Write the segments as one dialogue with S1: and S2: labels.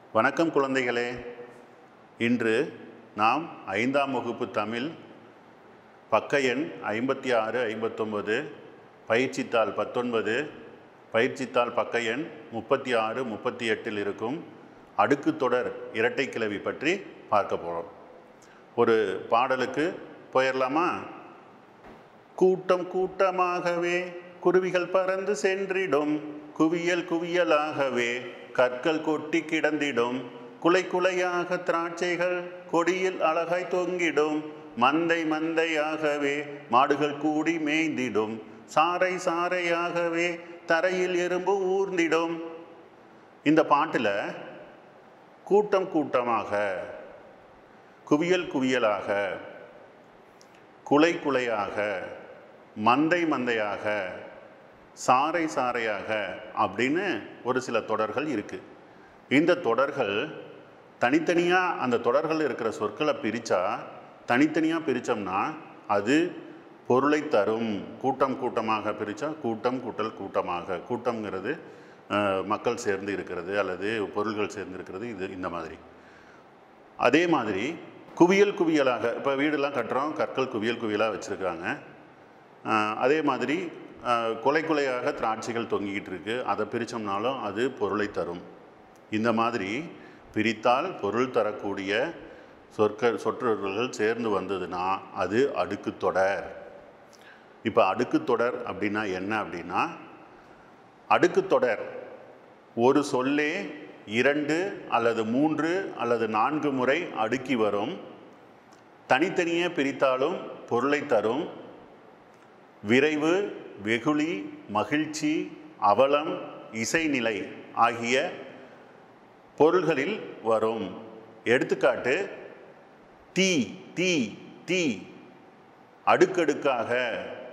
S1: வணக்கம் குழந்தைகளே இன்று நாம் ஐந்தாம் வகுப்பு தமிழ் பக்க எண் ஐம்பத்தி ஆறு ஐம்பத்தொம்பது பயிற்சித்தாள் பத்தொன்பது பயிற்சித்தாள் பக்க எண் முப்பத்தி ஆறு முப்பத்தி எட்டில் இருக்கும் அடுக்கு தொடர் இரட்டை கிளவி பற்றி பார்க்க போகிறோம் ஒரு பாடலுக்கு போயிடலாமா கூட்டம் கூட்டமாகவே குருவிகள் பறந்து சென்றிடும் குவியல் குவியலாகவே கற்கள் கொட்டி கிடந்திடும் குலை குலையாக திராட்சைகள் கொடியில் அழகாய் தொங்கிடும் மந்தை மந்தையாகவே மாடுகள் கூடி மேய்ந்திடும் சாறை சாறையாகவே தரையில் எறும்பு ஊர்ந்திடும் இந்த பாட்டில் கூட்டம் கூட்டமாக குவியல் குவியலாக குலை குலையாக மந்தை மந்தையாக சாறை சாறையாக அப்படின்னு ஒரு சில தொடர்கள் இருக்குது இந்த தொடர்கள் தனித்தனியாக அந்த தொடர்கள் இருக்கிற சொற்களை பிரித்தா தனித்தனியாக பிரித்தோம்னா அது பொருளை தரும் கூட்டம் கூட்டமாக பிரித்தா கூட்டம் கூட்டல் கூட்டமாக கூட்டம்ங்கிறது அஹ், மக்கள் சேர்ந்து இருக்கிறது அல்லது பொருள்கள் சேர்ந்து இருக்கிறது இது இந்த மாதிரி அதே மாதிரி குவியல் குவியலாக இப்போ வீடெல்லாம் கட்டுறோம் கற்கள் குவியல் குவியலாக வச்சுருக்காங்க அதே மாதிரி ஆஹ், கொலை கொலையாக திராட்சைகள் தொங்கிக்கிட்டு இருக்கு அதை பிரித்தோம்னாலும் அது பொருளை தரும் இந்த மாதிரி பிரித்தால் பொருள் தரக்கூடிய சொற்கள் சொற்றொடர்கள் சேர்ந்து வந்ததுன்னா அது அடுக்கு தொடர் இப்போ அடுக்கு தொடர் அப்படின்னா என்ன அப்படின்னா அடுக்கு தொடர் ஒரு சொல்லே இரண்டு அல்லது மூன்று அல்லது நான்கு முறை அடுக்கி வரும் தனித்தனியே பிரித்தாலும் பொருளை தரும் விரைவு வெகுளி மகிழ்ச்சி அவலம் இசைநிலை ஆகிய பொருள்களில் வரும் எடுத்துக்காட்டு தீ தீ தீ அடுக்கடுக்காக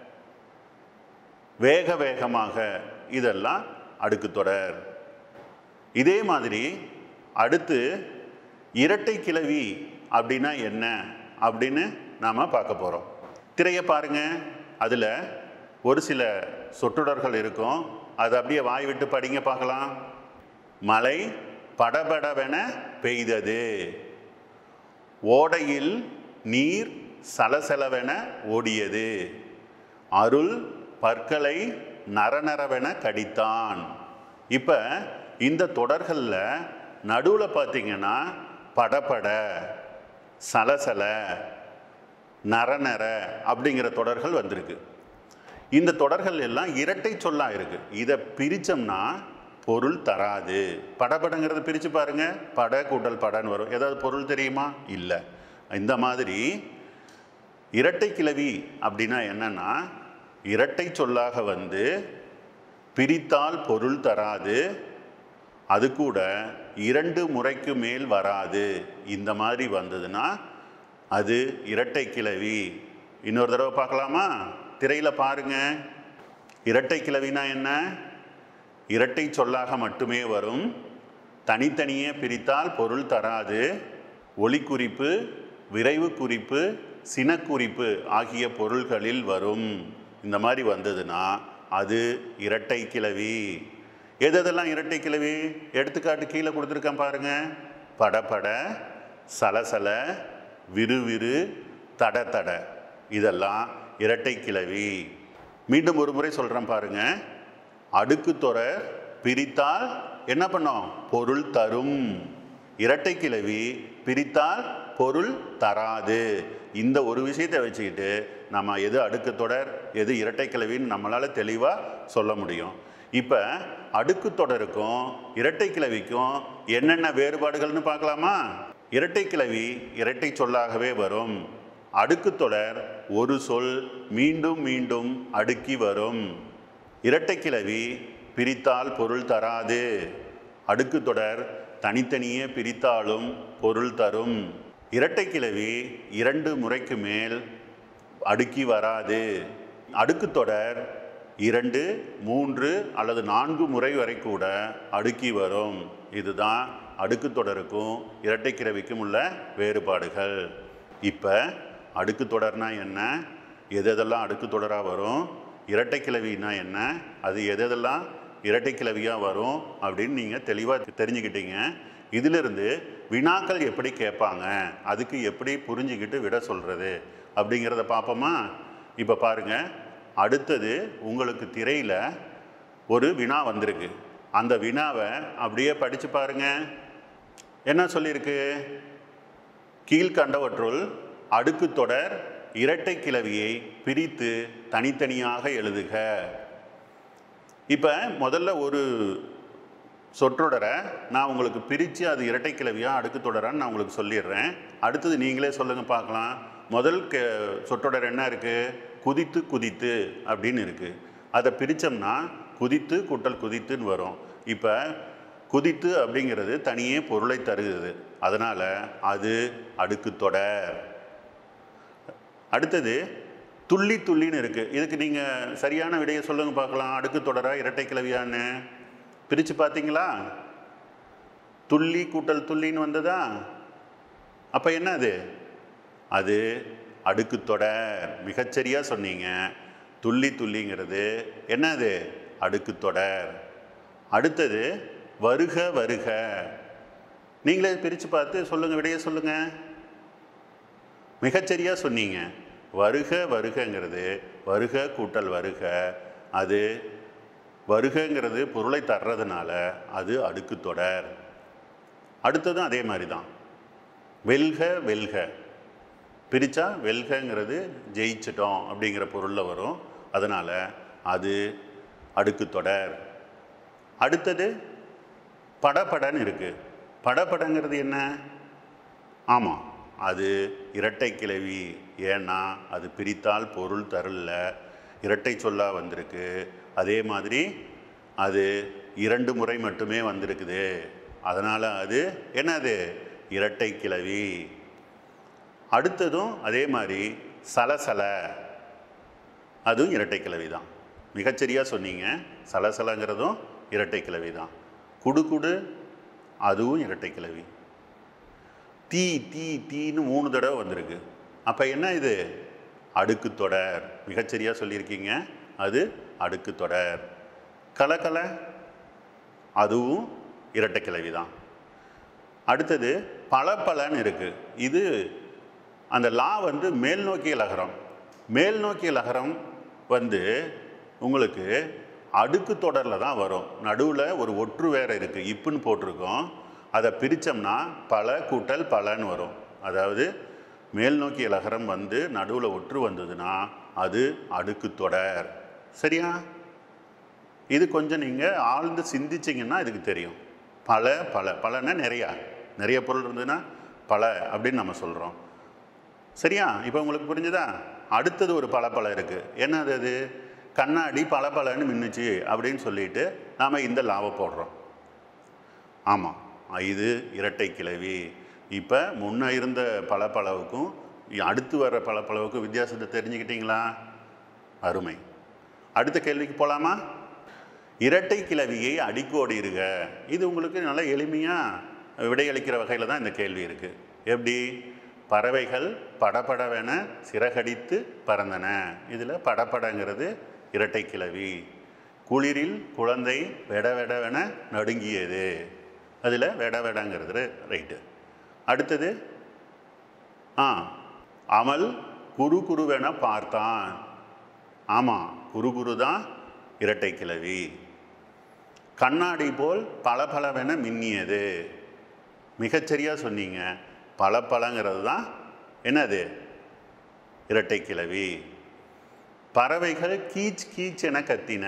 S1: வேக வேகமாக இதெல்லாம் அடுக்கு தொடர் இதே மாதிரி அடுத்து இரட்டை கிளவி அப்படின்னா என்ன அப்படின்னு நாம் பார்க்க போகிறோம் திரையை பாருங்க அதில் ஒரு சில சொற்றொடர்கள் இருக்கும் அது அப்படியே வாய் விட்டு படிங்க பார்க்கலாம் மழை படபடவென பெய்தது ஓடையில் நீர் சலசலவென ஓடியது அருள் பற்களை நரநரவென கடித்தான் இப்போ இந்த தொடர்களில் நடுவில் பார்த்தீங்கன்னா படபட சலசல நரநர அப்படிங்கிற தொடர்கள் வந்திருக்கு இந்த தொடர்கள் எல்லாம் இரட்டை சொல்லா இருக்கு இதை பிரிச்சோம்னா பொருள் தராது படபடங்கிறத பிரித்து பாருங்க பட கூட்டல் படன்னு வரும் ஏதாவது பொருள் தெரியுமா இல்லை இந்த மாதிரி இரட்டை கிளவி அப்படின்னா என்னன்னா இரட்டை சொல்லாக வந்து பிரித்தால் பொருள் தராது அது கூட இரண்டு முறைக்கு மேல் வராது இந்த மாதிரி வந்ததுன்னா அது இரட்டை கிளவி இன்னொரு தடவை பார்க்கலாமா திரையில் பாருங்க இரட்டை கிளவினா என்ன இரட்டை சொல்லாக மட்டுமே வரும் தனித்தனியே பிரித்தால் பொருள் தராது ஒளி குறிப்பு விரைவு குறிப்பு சினக்குறிப்பு ஆகிய பொருள்களில் வரும் இந்த மாதிரி வந்ததுன்னா அது இரட்டை கிளவி எது எதெல்லாம் இரட்டை கிளவி எடுத்துக்காட்டு கீழே கொடுத்துருக்கேன் பாருங்க படபட சலசல விறுவிறு தட தட இதெல்லாம் இரட்டை கிளவி மீண்டும் ஒரு முறை சொல்கிறேன் பாருங்க அடுக்கு தொடர் பிரித்தால் என்ன பண்ணோம் பொருள் தரும் இரட்டை கிளவி பிரித்தால் பொருள் தராது இந்த ஒரு விஷயத்தை வச்சுக்கிட்டு நம்ம எது அடுக்கு தொடர் எது இரட்டை கிளவின்னு நம்மளால் தெளிவாக சொல்ல முடியும் இப்போ அடுக்கு தொடருக்கும் இரட்டை கிளவிக்கும் என்னென்ன வேறுபாடுகள்னு பார்க்கலாமா இரட்டை கிளவி இரட்டை சொல்லாகவே வரும் அடுக்கு தொடர் ஒரு சொல் மீண்டும் மீண்டும் அடுக்கி வரும் இரட்டை கிளவி பிரித்தால் பொருள் தராது அடுக்கு தொடர் தனித்தனியே பிரித்தாலும் பொருள் தரும் இரட்டை கிளவி இரண்டு முறைக்கு மேல் அடுக்கி வராது அடுக்கு தொடர் இரண்டு மூன்று அல்லது நான்கு முறை வரை கூட அடுக்கி வரும் இதுதான் அடுக்கு தொடருக்கும் இரட்டை கிளவிக்கும் உள்ள வேறுபாடுகள் இப்போ அடுக்கு தொடர்னா என்ன எது எதெல்லாம் அடுக்கு தொடராக வரும் இரட்டை கிளவினா என்ன அது எது எதெல்லாம் இரட்டை கிளவியாக வரும் அப்படின்னு நீங்கள் தெளிவாக தெரிஞ்சுக்கிட்டீங்க இதிலிருந்து வினாக்கள் எப்படி கேட்பாங்க அதுக்கு எப்படி புரிஞ்சுக்கிட்டு விட சொல்கிறது அப்படிங்கிறத பார்ப்போமா இப்போ பாருங்க அடுத்தது உங்களுக்கு திரையில் ஒரு வினா வந்திருக்கு அந்த வினாவை அப்படியே படித்து பாருங்க என்ன சொல்லியிருக்கு கீழ்கண்டவற்றுள் அடுக்கு தொடர் இரட்டை கிளவியை பிரித்து தனித்தனியாக எழுதுக இப்போ முதல்ல ஒரு சொற்றொடரை நான் உங்களுக்கு பிரித்து அது இரட்டை கிளவியா அடுக்கு தொடரான்னு நான் உங்களுக்கு சொல்லிடுறேன் அடுத்தது நீங்களே சொல்லுங்கள் பார்க்கலாம் முதல் கே சொற்றொடர் என்ன இருக்குது குதித்து குதித்து அப்படின்னு இருக்குது அதை பிரித்தோம்னா குதித்து கூட்டல் குதித்துன்னு வரும் இப்போ குதித்து அப்படிங்கிறது தனியே பொருளை தருகிறது அதனால் அது அடுக்கு தொடர் அடுத்தது துள்ளி துள்ளின்னு இருக்குது இதுக்கு நீங்கள் சரியான விடையை சொல்லுங்க பார்க்கலாம் அடுக்கு தொடரா இரட்டை கிளவியான்னு பிரித்து பார்த்தீங்களா துள்ளி கூட்டல் துள்ளின்னு வந்ததா அப்போ என்ன அது அது அடுக்கு தொடர் மிகச்சரியாக சொன்னீங்க துள்ளி துள்ளிங்கிறது என்ன அது அடுக்கு தொடர் அடுத்தது வருக வருக நீங்களே பிரித்து பார்த்து சொல்லுங்கள் விடையை சொல்லுங்கள் மிகச்சரியாக சொன்னீங்க வருக வருகங்கிறது வருக கூட்டல் வருக அது வருகங்கிறது பொருளை தர்றதுனால அது அடுக்கு தொடர் அடுத்ததும் அதே மாதிரி தான் வெல்க வெல்க பிரித்தா வெல்கங்கிறது ஜெயிச்சிட்டோம் அப்படிங்கிற பொருளில் வரும் அதனால் அது அடுக்கு தொடர் அடுத்தது படபடன்னு இருக்குது படபடங்கிறது என்ன ஆமாம் அது இரட்டை கிளவி ஏன்னா அது பிரித்தால் பொருள் தரல இரட்டை சொல்லா வந்திருக்கு அதே மாதிரி அது இரண்டு முறை மட்டுமே வந்திருக்குது அதனால் அது என்னது இரட்டை கிளவி அடுத்ததும் அதே மாதிரி சலசல அதுவும் இரட்டை கிளவி தான் மிகச்சரியாக சொன்னீங்க சலசலங்கிறதும் இரட்டை கிளவி தான் குடு குடு அதுவும் இரட்டை கிளவி தீ தீ தீன்னு மூணு தடவை வந்திருக்கு அப்போ என்ன இது அடுக்கு தொடர் மிகச்சரியாக சொல்லியிருக்கீங்க அது அடுக்கு தொடர் கலக்கல அதுவும் இரட்டை கிளவி தான் அடுத்தது பல பலன்னு இருக்குது இது அந்த லா வந்து மேல் நோக்கிய லகரம் மேல் நோக்கிய லகரம் வந்து உங்களுக்கு அடுக்கு தொடரில் தான் வரும் நடுவில் ஒரு ஒற்று வேற இருக்குது இப்புன்னு போட்டிருக்கோம் அதை பிரித்தோம்னா பல கூட்டல் பலன்னு வரும் அதாவது மேல் நோக்கிய லகரம் வந்து நடுவில் ஒற்று வந்ததுன்னா அது அடுக்கு தொடர் சரியா இது கொஞ்சம் நீங்கள் ஆழ்ந்து சிந்திச்சிங்கன்னா இதுக்கு தெரியும் பல பல பலன்னா நிறையா நிறைய பொருள் இருந்ததுன்னா பல அப்படின்னு நம்ம சொல்கிறோம் சரியா இப்போ உங்களுக்கு புரிஞ்சுதா அடுத்தது ஒரு பளபள இருக்குது என்னது அது கண்ணாடி பளபளன்னு மின்னுச்சு அப்படின்னு சொல்லிட்டு நாம் இந்த லாவை போடுறோம் ஆமாம் இது இரட்டை கிளவி இப்போ முன்ன இருந்த பளபளவுக்கும் அடுத்து வர்ற பளபளவுக்கும் வித்தியாசத்தை தெரிஞ்சுக்கிட்டீங்களா அருமை அடுத்த கேள்விக்கு போகலாமா இரட்டை கிளவியை அடிக்கோடிருக இது உங்களுக்கு நல்ல எளிமையாக விடையளிக்கிற வகையில் தான் இந்த கேள்வி இருக்குது எப்படி பறவைகள் படபடவென சிறகடித்து பறந்தன இதில் படபடங்கிறது இரட்டை கிளவி குளிரில் குழந்தை வெட வெடவென நடுங்கியது அதில் வெட வெடங்கிறது ரைட்டு அடுத்தது ஆ அமல் குரு குருவென பார்த்தான் ஆமாம் குரு குரு தான் இரட்டை கிளவி கண்ணாடி போல் பளபளவென மின்னியது மிகச்சரியாக சொன்னீங்க பளபளங்கிறது தான் என்னது இரட்டை கிளவி பறவைகள் கீச் கீச் என கத்தின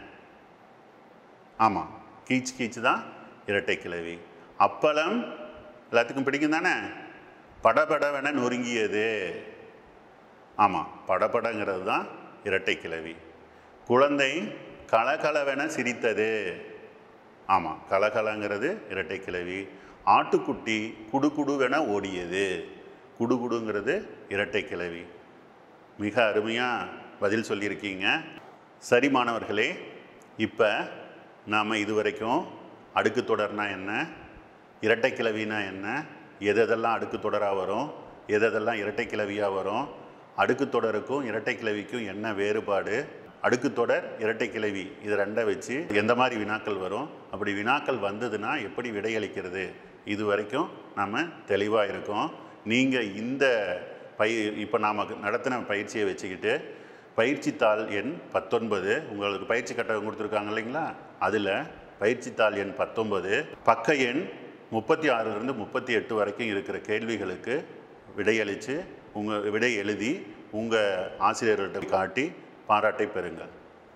S1: ஆமாம் கீச் கீச் தான் இரட்டை கிளவி அப்பளம் எல்லாத்துக்கும் பிடிக்கும் தானே படபடவென நொறுங்கியது ஆமாம் படபடங்கிறது தான் இரட்டை கிளவி குழந்தை கலகலவென சிரித்தது ஆமாம் கலகலங்கிறது இரட்டை கிளவி ஆட்டுக்குட்டி குடுகுடுவென ஓடியது குடுகுடுங்கிறது இரட்டை கிளவி மிக அருமையாக பதில் சொல்லியிருக்கீங்க சரி மாணவர்களே இப்போ நாம் இதுவரைக்கும் அடுக்கு தொடர்னா என்ன இரட்டை கிளவினா என்ன எது எதெல்லாம் அடுக்கு தொடராக வரும் எது எதெல்லாம் இரட்டை கிளவியாக வரும் அடுக்கு தொடருக்கும் இரட்டை கிளவிக்கும் என்ன வேறுபாடு அடுக்கு தொடர் இரட்டை கிளவி இது ரெண்டை வச்சு எந்த மாதிரி வினாக்கள் வரும் அப்படி வினாக்கள் வந்ததுன்னா எப்படி விடையளிக்கிறது இது வரைக்கும் நம்ம தெளிவாக இருக்கோம் நீங்கள் இந்த பய இப்போ நாம் நடத்தின பயிற்சியை வச்சுக்கிட்டு பயிற்சித்தாள் எண் பத்தொன்பது உங்களுக்கு பயிற்சி கட்டகம் கொடுத்துருக்காங்க இல்லைங்களா அதில் பயிற்சித்தாள் எண் பத்தொன்பது பக்க எண் முப்பத்தி ஆறிலிருந்து முப்பத்தி எட்டு வரைக்கும் இருக்கிற கேள்விகளுக்கு விடையளித்து உங்கள் விடை எழுதி உங்கள் ஆசிரியர்கள்ட்ட காட்டி பாராட்டை பெறுங்கள்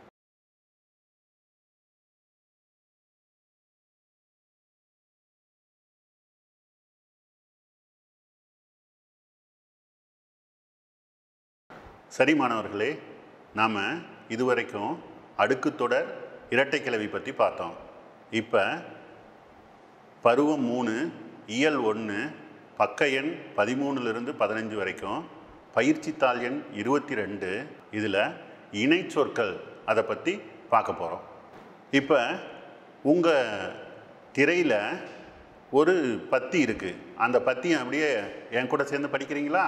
S1: சரி மாணவர்களே நாம் இதுவரைக்கும் அடுக்குத்தொடர் இரட்டை கிளவி பற்றி பார்த்தோம் இப்போ பருவம் மூணு இயல் ஒன்று பக்க எண் பதிமூணுலேருந்து பதினஞ்சு வரைக்கும் பயிற்சித்தாள் எண் இருபத்தி ரெண்டு இதில் இணை சொற்கள் அதை பற்றி பார்க்க போகிறோம் இப்போ உங்கள் திரையில் ஒரு பத்தி இருக்குது அந்த பத்தியை அப்படியே என் கூட சேர்ந்து படிக்கிறீங்களா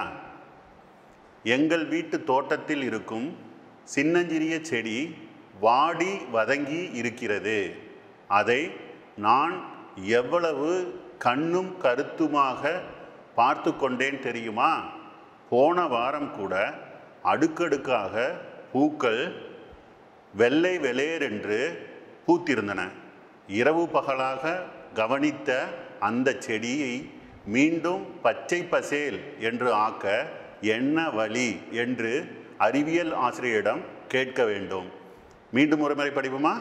S1: எங்கள் வீட்டு தோட்டத்தில் இருக்கும் சின்னஞ்சிறிய செடி வாடி வதங்கி இருக்கிறது அதை நான் எவ்வளவு கண்ணும் கருத்துமாக பார்த்து கொண்டேன் தெரியுமா போன வாரம் கூட அடுக்கடுக்காக பூக்கள் வெள்ளை வெளேரென்று பூத்திருந்தன இரவு பகலாக கவனித்த அந்த செடியை மீண்டும் பச்சை பசேல் என்று ஆக்க என்ன வழி என்று அறிவியல் ஆசிரியரிடம் கேட்க வேண்டும் மீண்டும் ஒரு முறை படிப்போமா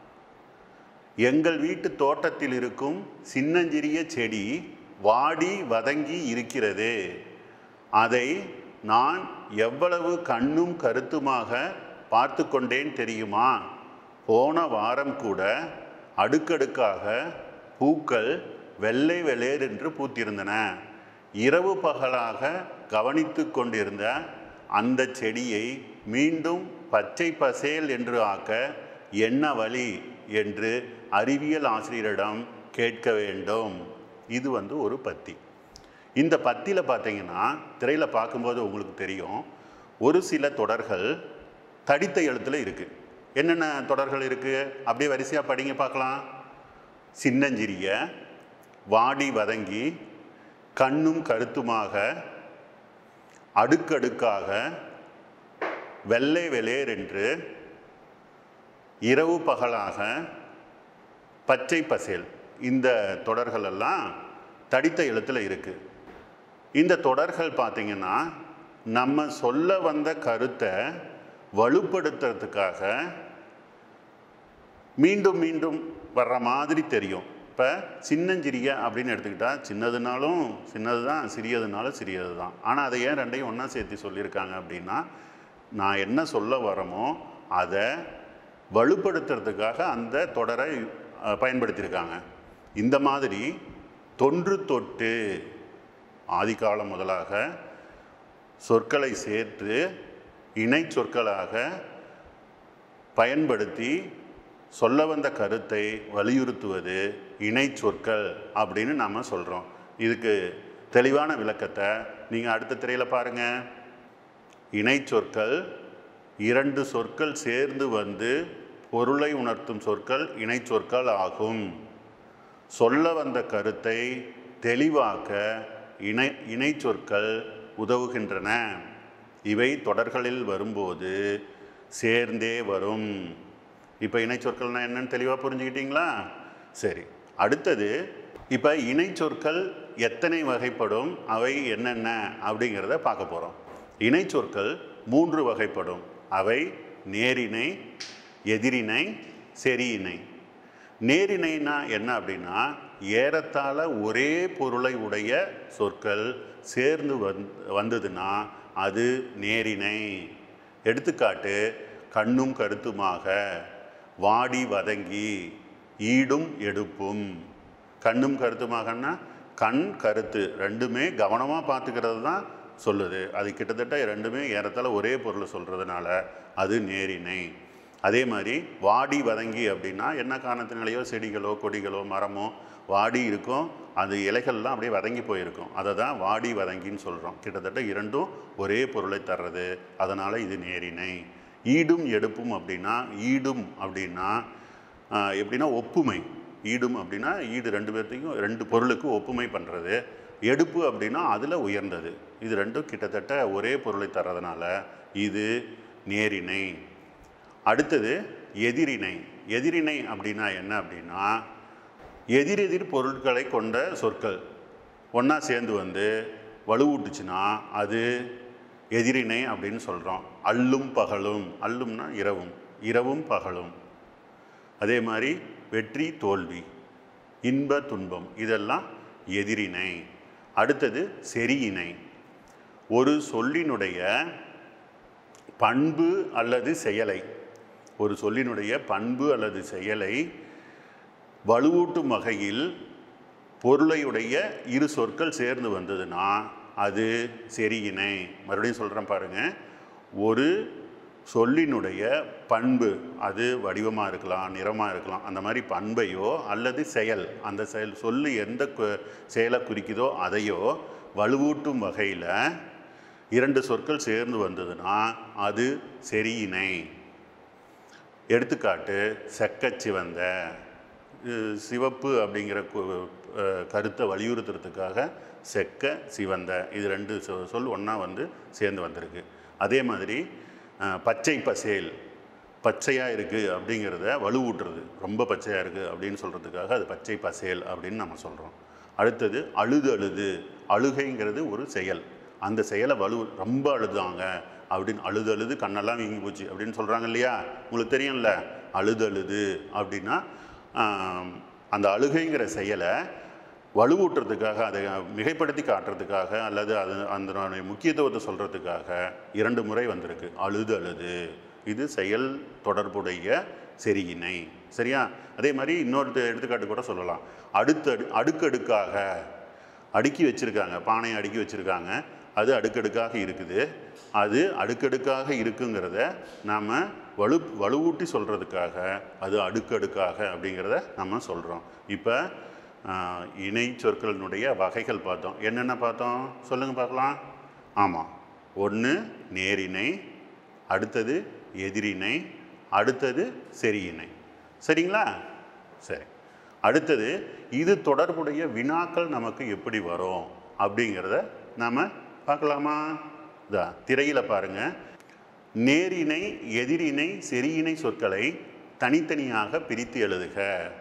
S1: எங்கள் வீட்டு தோட்டத்தில் இருக்கும் சின்னஞ்சிறிய செடி வாடி வதங்கி இருக்கிறது அதை நான் எவ்வளவு கண்ணும் கருத்துமாக பார்த்து கொண்டேன் தெரியுமா போன வாரம் கூட அடுக்கடுக்காக பூக்கள் வெள்ளை வெளேரென்று பூத்திருந்தன இரவு பகலாக கவனித்து கொண்டிருந்த அந்த செடியை மீண்டும் பச்சை பசேல் என்று ஆக்க என்ன வழி என்று அறிவியல் ஆசிரியரிடம் கேட்க வேண்டும் இது வந்து ஒரு பத்தி இந்த பத்தியில் பார்த்தீங்கன்னா திரையில் பார்க்கும்போது உங்களுக்கு தெரியும் ஒரு சில தொடர்கள் தடித்த எழுத்தில் இருக்குது என்னென்ன தொடர்கள் இருக்குது அப்படியே வரிசையாக படிங்க பார்க்கலாம் சின்னஞ்சிறிய வாடி வதங்கி கண்ணும் கருத்துமாக அடுக்கடுக்காக வெள்ளை வெளேரென்று இரவு பகலாக பச்சை பசேல் இந்த தொடர்கள் எல்லாம் தடித்த எழுத்தில் இருக்குது இந்த தொடர்கள் பார்த்தீங்கன்னா நம்ம சொல்ல வந்த கருத்தை வலுப்படுத்துறதுக்காக மீண்டும் மீண்டும் வர்ற மாதிரி தெரியும் இப்போ சின்னஞ்சிறிய அப்படின்னு எடுத்துக்கிட்டால் சின்னதுனாலும் சின்னது தான் சிறியதுனாலும் சிறியது தான் ஆனால் அதை ஏன் ரெண்டையும் ஒன்றா சேர்த்து சொல்லியிருக்காங்க அப்படின்னா நான் என்ன சொல்ல வரமோ அதை வலுப்படுத்துறதுக்காக அந்த தொடரை அஹ், பயன்படுத்தியிருக்காங்க இந்த மாதிரி தொன்று தொட்டு ஆதிகாலம் முதலாக சொற்களை சேர்த்து இணை சொற்களாக பயன்படுத்தி சொல்ல வந்த கருத்தை வலியுறுத்துவது இணை சொற்கள் அப்படின்னு நாம் சொல்கிறோம் இதுக்கு தெளிவான விளக்கத்தை நீங்கள் அடுத்த திரையில் பாருங்கள் இணை சொற்கள் இரண்டு சொற்கள் சேர்ந்து வந்து பொருளை உணர்த்தும் சொற்கள் இணை சொற்கள் ஆகும் சொல்ல வந்த கருத்தை தெளிவாக்க இணை இணை சொற்கள் உதவுகின்றன இவை தொடர்களில் வரும்போது சேர்ந்தே வரும் இப்போ இணை சொற்கள்னா என்னன்னு தெளிவாக புரிஞ்சுக்கிட்டீங்களா சரி அடுத்தது இப்போ இணை சொற்கள் எத்தனை வகைப்படும் அவை என்னென்ன அப்படிங்கிறத பார்க்க போகிறோம் இணை சொற்கள் மூன்று வகைப்படும் அவை நேரிணை எதிரிணை செரியிணை நேரிணைனா என்ன அப்படின்னா ஏறத்தாழ ஒரே பொருளை உடைய சொற்கள் சேர்ந்து வந் வந்ததுன்னா அது நேரிணை எடுத்துக்காட்டு கண்ணும் கருத்துமாக வாடி வதங்கி ஈடும் எடுப்பும் கண்ணும் கருத்துமாகன்னா கண் கருத்து ரெண்டுமே கவனமாக பார்த்துக்கிறது தான் சொல்லுது அது கிட்டத்தட்ட ரெண்டுமே ஏறத்தாழ ஒரே பொருளை சொல்கிறதுனால அது நேரிணை அதே மாதிரி வாடி வதங்கி அப்படின்னா என்ன காரணத்தினாலேயோ செடிகளோ கொடிகளோ மரமோ வாடி இருக்கும் அது இலைகள்லாம் அப்படியே வதங்கி போயிருக்கும் அதை தான் வாடி வதங்கின்னு சொல்கிறோம் கிட்டத்தட்ட இரண்டும் ஒரே பொருளை தர்றது அதனால் இது நேரிணை ஈடும் எடுப்பும் அப்படின்னா ஈடும் அப்படின்னா ஆஹ், எப்படின்னா ஒப்புமை ஈடும் அப்படின்னா ஈடு ரெண்டு பேர்த்தையும் ரெண்டு பொருளுக்கு ஒப்புமை பண்ணுறது எடுப்பு அப்படின்னா அதில் உயர்ந்தது இது ரெண்டும் கிட்டத்தட்ட ஒரே பொருளை தர்றதுனால இது நேரிணை அடுத்தது எதிரிணை எதிரிணை அப்படின்னா என்ன அப்படின்னா எதிரெதிர் பொருட்களை கொண்ட சொற்கள் ஒன்றா சேர்ந்து வந்து வலுவூட்டுச்சுன்னா அது எதிரிணை அப்படின்னு சொல்கிறோம் அல்லும் பகலும் அல்லும்னா இரவும் இரவும் பகலும் அதே மாதிரி வெற்றி தோல்வி இன்ப துன்பம் இதெல்லாம் எதிரிணை அடுத்தது செரியினை ஒரு சொல்லினுடைய பண்பு அல்லது செயலை ஒரு சொல்லினுடைய பண்பு அல்லது செயலை வலுவூட்டும் வகையில் பொருளையுடைய இரு சொற்கள் சேர்ந்து வந்ததுன்னா அது செரியினை மறுபடியும் சொல்கிறேன் பாருங்க ஒரு சொல்லினுடைய பண்பு அது வடிவமாக இருக்கலாம் நிறமாக இருக்கலாம் அந்த மாதிரி பண்பையோ அல்லது செயல் அந்த செயல் சொல்லு எந்த கு- செயலை குறிக்குதோ அதையோ வலுவூட்டும் வகையில் இரண்டு சொற்கள் சேர்ந்து வந்ததுன்னா அது செரியினை எடுத்துக்காட்டு செக்கச் சிவந்த இது சிவப்பு அப்படிங்கிற கு- அஹ் கருத்தை வலியுறுத்துறதுக்காக செக்க சிவந்த இது ரெண்டு சொ- சொல் ஒன்றா வந்து சேர்ந்து வந்திருக்கு அதே மாதிரி அஹ், பச்சை பசேல் பச்சையாக இருக்குது அப்படிங்கிறத வலுவூட்டுறது ரொம்ப பச்சையாக இருக்குது அப்படின்னு சொல்கிறதுக்காக அது பச்சை பசேல் அப்படின்னு நம்ம சொல்கிறோம் அடுத்தது அழுது அழுது அழுகைங்கிறது ஒரு செயல் அந்த செயலை வலு ரொம்ப அழுதாங்க அப்படின்னு அழுது அழுது கண்ணெல்லாம் வீங்கி போச்சு அப்படின்னு சொல்கிறாங்க இல்லையா உங்களுக்கு தெரியும்ல அழுது அழுது அப்படின்னா ஆம், அந்த அழுகைங்கிற செயலை வலுவூட்டுறதுக்காக அதை மிகைப்படுத்தி காட்டுறதுக்காக அல்லது அது அதனுடைய முக்கியத்துவத்தை சொல்கிறதுக்காக இரண்டு முறை வந்திருக்கு அழுது அழுது இது செயல் தொடர்புடைய செரியினை சரியா அதே மாதிரி இன்னொரு எடுத்துக்காட்டு கூட சொல்லலாம் அடுத்து அடு அடுக்கடுக்காக அடுக்கி வச்சுருக்காங்க பானையை அடுக்கி வச்சுருக்காங்க அது அடுக்கடுக்காக இருக்குது அது அடுக்கடுக்காக இருக்குங்கிறத நாம் வலு வலுவூட்டி சொல்கிறதுக்காக அது அடுக்கடுக்காக அப்படிங்கிறத நம்ம சொல்கிறோம் இப்போ இணை சொற்களினுடைய வகைகள் பார்த்தோம் என்னென்ன பார்த்தோம் சொல்லுங்கள் பார்க்கலாம் ஆமாம் ஒன்று நேரிணை அடுத்தது எதிரிணை அடுத்தது செரியிணை சரிங்களா சரி அடுத்தது இது தொடர்புடைய வினாக்கள் நமக்கு எப்படி வரும் அப்படிங்கிறத நாம் பார்க்கலாமா இதா திரையில் பாருங்க நேரிணை எதிரிணை செரியிணை சொற்களை தனித்தனியாக பிரித்து எழுதுக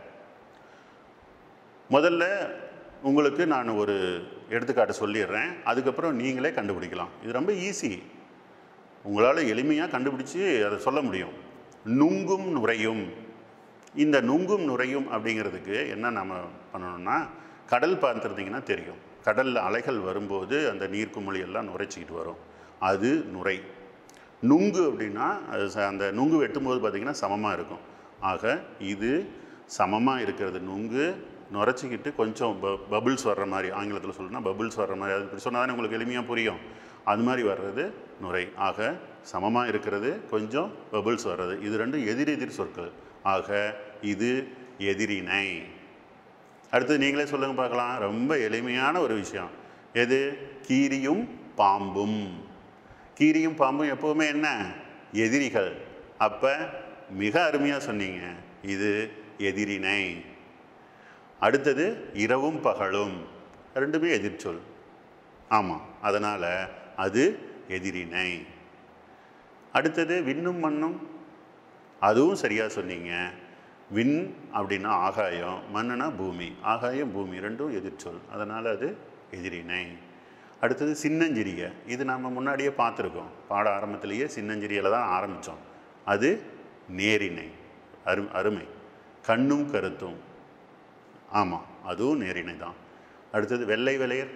S1: முதல்ல உங்களுக்கு நான் ஒரு எடுத்துக்காட்டு சொல்லிடுறேன் அதுக்கப்புறம் நீங்களே கண்டுபிடிக்கலாம் இது ரொம்ப ஈஸி உங்களால் எளிமையாக கண்டுபிடிச்சி அதை சொல்ல முடியும் நுங்கும் நுரையும் இந்த நுங்கும் நுரையும் அப்படிங்கிறதுக்கு என்ன நம்ம பண்ணணும்னா கடல் பார்த்துருந்தீங்கன்னா தெரியும் கடலில் அலைகள் வரும்போது அந்த நீர்க்குமிழி எல்லாம் நுரைச்சிக்கிட்டு வரும் அது நுரை நுங்கு அப்படின்னா அது ச- அந்த நுங்கு வெட்டும்போது பார்த்திங்கன்னா சமமாக இருக்கும் ஆக இது சமமாக இருக்கிறது நுங்கு நுரைச்சிக்கிட்டு கொஞ்சம் ப பபுள்ஸ் வர்ற மாதிரி ஆங்கிலத்தில் சொல்லணும்னா பபுள்ஸ் வர்ற மாதிரி அது இப்படி சொன்னால் தானே உங்களுக்கு எளிமையாக புரியும் அது மாதிரி வர்றது நுரை ஆக சமமாக இருக்கிறது கொஞ்சம் பபுள்ஸ் வர்றது இது ரெண்டும் எதிரெதிர் சொற்கள் ஆக இது எதிரிணை அடுத்து நீங்களே சொல்லுங்க பார்க்கலாம் ரொம்ப எளிமையான ஒரு விஷயம் எது கீரியும் பாம்பும் கீரியும் பாம்பும் எப்போவுமே என்ன எதிரிகள் அப்போ மிக அருமையாக சொன்னீங்க இது எதிரிணை அடுத்தது இரவும் பகலும் ரெண்டுமே எதிர்ச்சொல் ஆமாம் அதனால் அது எதிரிணை அடுத்தது விண்ணும் மண்ணும் அதுவும் சரியாக சொன்னீங்க விண் அப்படின்னா ஆகாயம் மண்ணுனா பூமி ஆகாயம் பூமி ரெண்டும் எதிர்ச்சொல் அதனால் அது எதிரிணை அடுத்தது சின்னஞ்சிறிய இது நம்ம முன்னாடியே பார்த்துருக்கோம் பாட ஆரம்பத்திலேயே சின்னஞ்சிறியில் தான் ஆரம்பித்தோம் அது நேரிணை அரு அருமை கண்ணும் கருத்தும் ஆமாம் அதுவும் நேரிணை தான் அடுத்தது வெள்ளை வெளையர்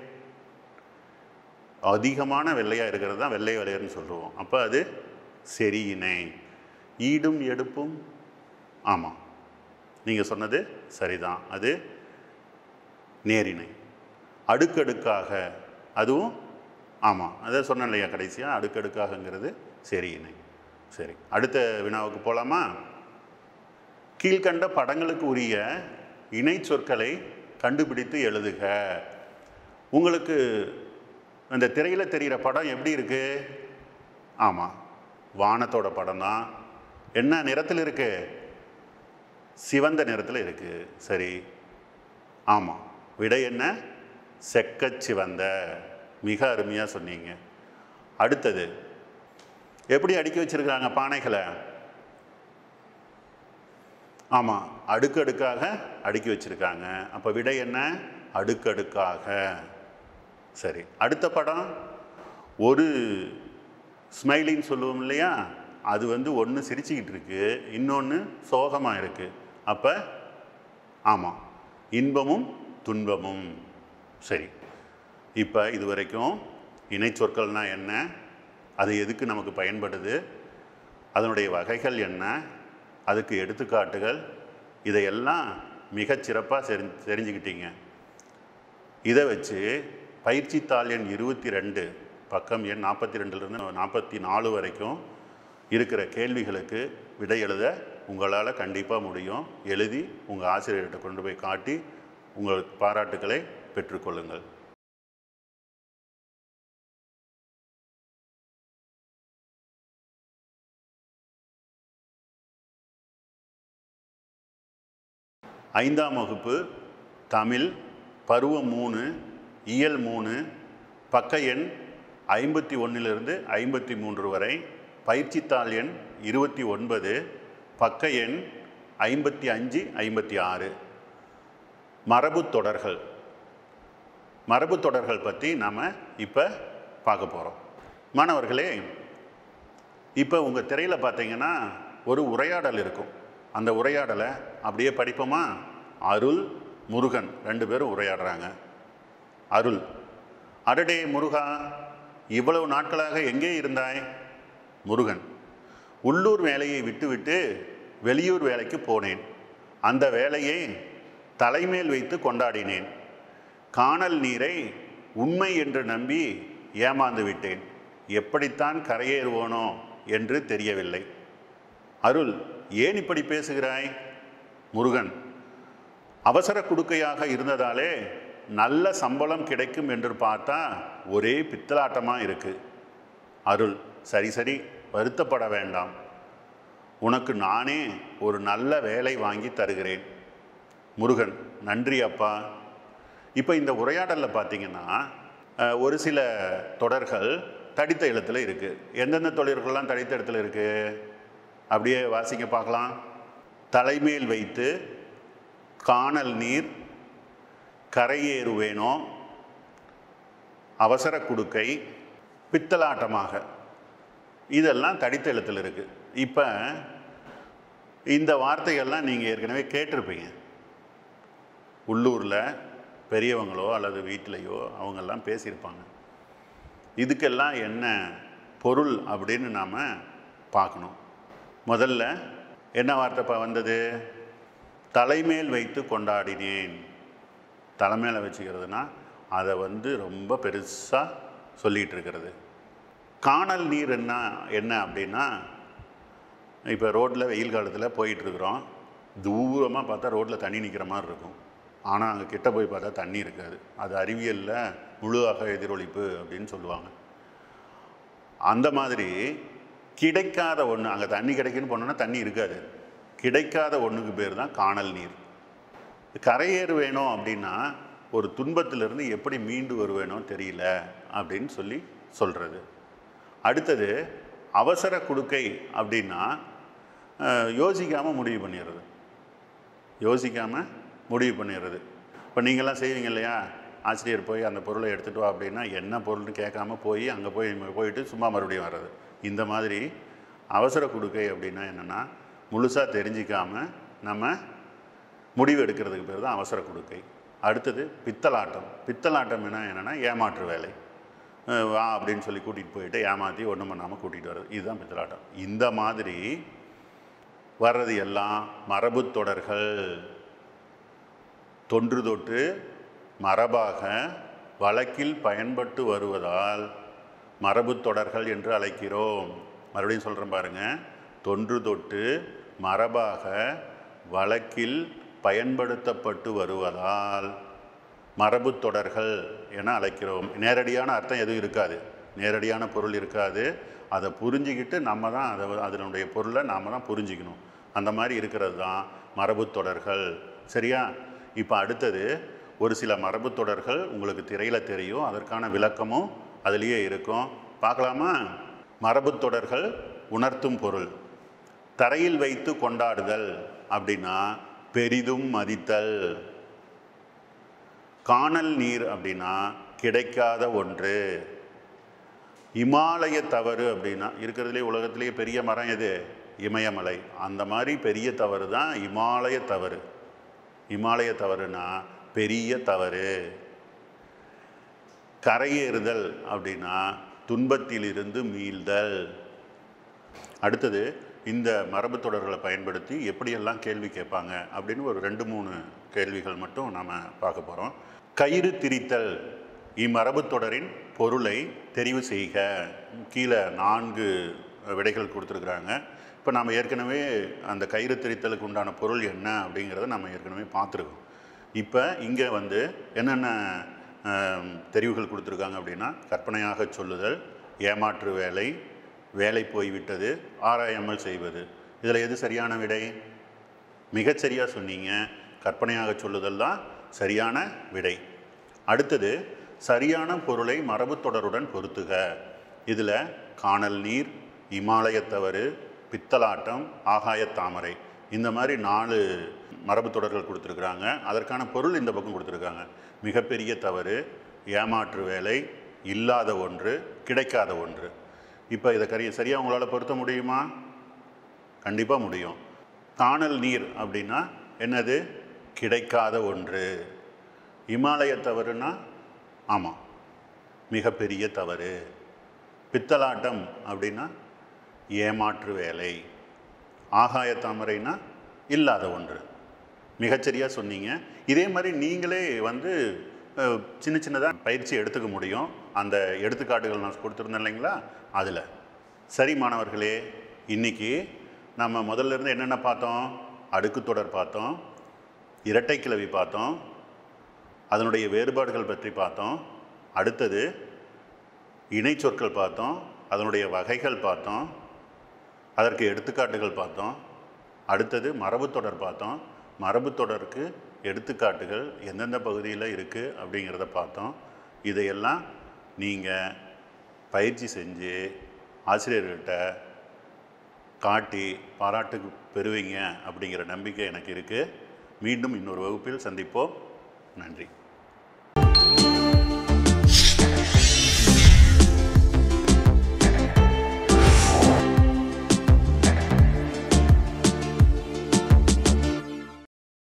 S1: அதிகமான வெள்ளையாக இருக்கிறது தான் வெள்ளை வெளையர்னு சொல்லுவோம் அப்போ அது செரியினை ஈடும் எடுப்பும் ஆமாம் நீங்கள் சொன்னது சரிதான் அது நேரிணை அடுக்கடுக்காக அதுவும் ஆமாம் அதை சொன்னேன் இல்லையா கடைசியாக அடுக்கடுக்காகங்கிறது செரியினை சரி அடுத்த வினாவுக்கு போகலாமா கீழ்கண்ட படங்களுக்கு உரிய இணை சொற்களை கண்டுபிடித்து எழுதுக உங்களுக்கு அந்த திரையில் தெரிகிற படம் எப்படி இருக்கு ஆமாம் வானத்தோட படம் தான் என்ன நிறத்தில் இருக்கு சிவந்த நிறத்தில் இருக்குது சரி ஆமாம் விடை என்ன செக்கச் சிவந்த மிக அருமையாக சொன்னீங்க அடுத்தது எப்படி அடுக்கி வச்சிருக்காங்க பானைகளை ஆமாம் அடுக்கடுக்காக அடுக்கி வச்சிருக்காங்க அப்போ விடை என்ன அடுக்கடுக்காக சரி அடுத்த படம் ஒரு ஸ்மைலின்னு சொல்லுவோம் இல்லையா அது வந்து ஒன்று சிரிச்சுக்கிட்டு இருக்கு இன்னொன்று சோகமாக இருக்கு அப்போ ஆமாம் இன்பமும் துன்பமும் சரி இப்போ இது வரைக்கும் இணைச்சொற்கள்னா என்ன அது எதுக்கு நமக்கு பயன்படுது அதனுடைய வகைகள் என்ன அதுக்கு எடுத்துக்காட்டுகள் இதையெல்லாம் மிகச் சிறப்பாக செரி தெரிஞ்சுக்கிட்டீங்க இதை வச்சு பயிற்சி தாள் எண் இருபத்தி ரெண்டு பக்கம் எண் நாற்பத்தி ரெண்டுலேருந்து நாற்பத்தி நாலு வரைக்கும் இருக்கிற கேள்விகளுக்கு விடை எழுத உங்களால் கண்டிப்பாக முடியும் எழுதி உங்கள் ஆசிரியர்கிட்ட கொண்டு போய் காட்டி உங்கள் பாராட்டுக்களை பெற்றுக்கொள்ளுங்கள் ஐந்தாம் வகுப்பு தமிழ் பருவம் மூணு இயல் மூணு பக்க எண் ஐம்பத்தி ஒன்றிலிருந்து ஐம்பத்தி மூன்று வரை பயிற்சித்தாள் எண் இருபத்தி ஒன்பது பக்க எண் ஐம்பத்தி அஞ்சு ஐம்பத்தி ஆறு மரபுத் தொடர்கள் மரபுத் தொடர்கள் பற்றி நாம் இப்போ பார்க்க போகிறோம் மாணவர்களே இப்போ உங்கள் திரையில் பார்த்தீங்கன்னா ஒரு உரையாடல் இருக்கும் அந்த உரையாடலை அப்படியே படிப்போமா அருள் முருகன் ரெண்டு பேரும் உரையாடுறாங்க அருள் அடடே முருகா இவ்வளவு நாட்களாக எங்கே இருந்தாய் முருகன் உள்ளூர் வேலையை விட்டுவிட்டு வெளியூர் வேலைக்கு போனேன் அந்த வேலையை தலைமேல் வைத்து கொண்டாடினேன் காணல் நீரை உண்மை என்று நம்பி ஏமாந்து விட்டேன் எப்படித்தான் கரையேறுவோனோ என்று தெரியவில்லை அருள் ஏன் இப்படி பேசுகிறாய் முருகன் அவசர குடுக்கையாக இருந்ததாலே நல்ல சம்பளம் கிடைக்கும் என்று பார்த்தா ஒரே பித்தலாட்டமாக இருக்கு அருள் சரி சரி வருத்தப்பட வேண்டாம் உனக்கு நானே ஒரு நல்ல வேலை வாங்கி தருகிறேன் முருகன் நன்றி அப்பா இப்போ இந்த உரையாடலில் பார்த்தீங்கன்னா அஹ், ஒரு சில தொடர்கள் தடித்த எழுத்தில் இருக்குது எந்தெந்த தொடர்கள்லாம் தடித்த எழுத்தில் இருக்குது அப்படியே வாசிக்க பார்க்கலாம் தலைமேல் வைத்து காணல் நீர் கரையேறுவேனோ அவசர குடுக்கை பித்தலாட்டமாக இதெல்லாம் தடித்த எழுத்தில் இருக்குது இப்போ இந்த வார்த்தைகள்லாம் நீங்கள் ஏற்கனவே கேட்டிருப்பீங்க உள்ளூரில் பெரியவங்களோ அல்லது வீட்டிலையோ அவங்கெல்லாம் பேசியிருப்பாங்க இதுக்கெல்லாம் என்ன பொருள் அப்படின்னு நாம் பார்க்கணும் முதல்ல என்ன வார்த்தை இப்போ வந்தது தலைமேல் வைத்து கொண்டாடினேன் தலைமையில் வச்சுக்கிறதுனா அதை வந்து ரொம்ப பெருசாக சொல்லிகிட்டு இருக்கிறது காணல் நீர் என்ன என்ன அப்படின்னா இப்போ ரோட்டில் வெயில் காலத்தில் போயிட்டுருக்குறோம் தூரமாக பார்த்தா ரோட்டில் தண்ணி நிற்கிற மாதிரி இருக்கும் ஆனால் அங்கே கிட்ட போய் பார்த்தா தண்ணி இருக்காது அது அறிவியலில் முழு அக எதிரொலிப்பு அப்படின்னு சொல்லுவாங்க அந்த மாதிரி கிடைக்காத ஒன்று அங்கே தண்ணி கிடைக்குன்னு போனோன்னா தண்ணி இருக்காது கிடைக்காத ஒன்றுக்கு பேர் தான் காணல் நீர் கரையேறு வேணும் அப்படின்னா ஒரு துன்பத்திலிருந்து எப்படி மீண்டு வருவேனோ தெரியல அப்படின்னு சொல்லி சொல்கிறது அடுத்தது அவசர குடுக்கை அப்படின்னா யோசிக்காமல் முடிவு பண்ணிடுறது யோசிக்காமல் முடிவு பண்ணிடுறது இப்போ நீங்களாம் செய்வீங்க இல்லையா ஆசிரியர் போய் அந்த பொருளை எடுத்துகிட்டு வா அப்படின்னா என்ன பொருள்னு கேட்காம போய் அங்கே போய் போயிட்டு சும்மா மறுபடியும் வர்றது இந்த மாதிரி அவசர குடுக்கை அப்படின்னா என்னென்னா முழுசாக தெரிஞ்சிக்காம நம்ம முடிவு எடுக்கிறதுக்கு பேர் தான் அவசர குடுக்கை அடுத்தது பித்தலாட்டம் பித்தலாட்டம் என்ன என்னென்னா ஏமாற்று வேலை அஹ் வா அப்படின்னு சொல்லி கூட்டிகிட்டு போயிட்டு ஏமாற்றி ஒன்றும் பண்ணாமல் கூட்டிகிட்டு வர்றது இதுதான் பித்தலாட்டம் இந்த மாதிரி வர்றது எல்லாம் மரபுத் தொடர்கள் தொன்று தொட்டு மரபாக வழக்கில் பயன்பட்டு வருவதால் மரபுத் தொடர்கள் என்று அழைக்கிறோம் மறுபடியும் சொல்கிறேன் பாருங்க தொன்று தொட்டு மரபாக வழக்கில் பயன்படுத்தப்பட்டு வருவதால் மரபுத் தொடர்கள் என அழைக்கிறோம் நேரடியான அர்த்தம் எதுவும் இருக்காது நேரடியான பொருள் இருக்காது அதை புரிஞ்சிக்கிட்டு நம்ம தான் அதை அதனுடைய பொருளை நாம் தான் புரிஞ்சிக்கணும் அந்த மாதிரி இருக்கிறது தான் மரபுத் தொடர்கள் சரியா இப்போ அடுத்தது ஒரு சில மரபுத் தொடர்கள் உங்களுக்கு திரையில் தெரியும் அதற்கான விளக்கமும் அதுலேயே இருக்கும் பார்க்கலாமா மரபுத் தொடர்கள் உணர்த்தும் பொருள் தரையில் வைத்து கொண்டாடுதல் அப்படின்னா பெரிதும் மதித்தல் காணல் நீர் அப்படின்னா கிடைக்காத ஒன்று இமாலய தவறு அப்படின்னா இருக்கிறதுலே உலகத்திலேயே பெரிய மரம் எது இமயமலை அந்த மாதிரி பெரிய தவறு தான் இமாலய தவறு இமாலய தவறுனா பெரிய தவறு கரையேறுதல் அப்படின்னா துன்பத்திலிருந்து மீள்தல் அடுத்தது இந்த மரபு தொடர்களை பயன்படுத்தி எப்படியெல்லாம் கேள்வி கேட்பாங்க அப்படின்னு ஒரு ரெண்டு மூணு கேள்விகள் மட்டும் நாம் பார்க்க போகிறோம் கயிறு திரித்தல் இம்மரபு தொடரின் பொருளை தெரிவு செய்க கீழே நான்கு விடைகள் கொடுத்துருக்குறாங்க இப்போ நம்ம ஏற்கனவே அந்த கயிறு திரித்தலுக்கு உண்டான பொருள் என்ன அப்படிங்கிறத நம்ம ஏற்கனவே பார்த்துருக்கோம் இப்போ இங்கே வந்து என்னென்ன ஆம், தெரிவுகள் கொடுத்துருக்காங்க அப்படின்னா கற்பனையாக சொல்லுதல் ஏமாற்று வேலை வேலை போய்விட்டது ஆராயாமல் செய்வது இதில் எது சரியான விடை மிகச்சரியாக சொன்னீங்க கற்பனையாக சொல்லுதல் தான் சரியான விடை அடுத்தது சரியான பொருளை மரபுத் தொடருடன் பொருத்துக இதில் காணல் நீர் இமாலயத்தவறு பித்தலாட்டம் ஆகாயத் தாமரை இந்த மாதிரி நாலு மரபுத் தொடர்கள் கொடுத்துருக்குறாங்க அதற்கான பொருள் இந்த பக்கம் கொடுத்துருக்காங்க மிகப்பெரிய தவறு ஏமாற்று வேலை இல்லாத ஒன்று கிடைக்காத ஒன்று இப்போ இதை கரிய சரியாக உங்களால் பொருத்த முடியுமா கண்டிப்பாக முடியும் காணல் நீர் அப்படின்னா என்னது கிடைக்காத ஒன்று இமாலய தவறுனா ஆமாம் மிகப்பெரிய தவறு பித்தலாட்டம் அப்படின்னா ஏமாற்று வேலை ஆகாய தாமரைனா இல்லாத ஒன்று மிகச்சரியாக சொன்னீங்க இதே மாதிரி நீங்களே வந்து அஹ், சின்ன சின்னதாக பயிற்சி எடுத்துக்க முடியும் அந்த எடுத்துக்காட்டுகள் நான் கொடுத்துருந்தேன் இல்லைங்களா அதில் சரி மாணவர்களே இன்னைக்கு நம்ம முதல்ல இருந்து என்னென்ன பார்த்தோம் அடுக்கு தொடர் பார்த்தோம் இரட்டை கிளவி பார்த்தோம் அதனுடைய வேறுபாடுகள் பற்றி பார்த்தோம் அடுத்தது இணை சொற்கள் பார்த்தோம் அதனுடைய வகைகள் பார்த்தோம் அதற்கு எடுத்துக்காட்டுகள் பார்த்தோம் அடுத்தது மரபுத் தொடர் பார்த்தோம் மரபுத் தொடருக்கு எடுத்துக்காட்டுகள் எந்தெந்த பகுதியில் இருக்குது அப்படிங்கிறத பார்த்தோம் இதையெல்லாம் நீங்கள் பயிற்சி செஞ்சு ஆசிரியர்கிட்ட காட்டி பாராட்டு பெறுவீங்க அப்படிங்கிற நம்பிக்கை எனக்கு இருக்குது மீண்டும் இன்னொரு வகுப்பில் சந்திப்போம் நன்றி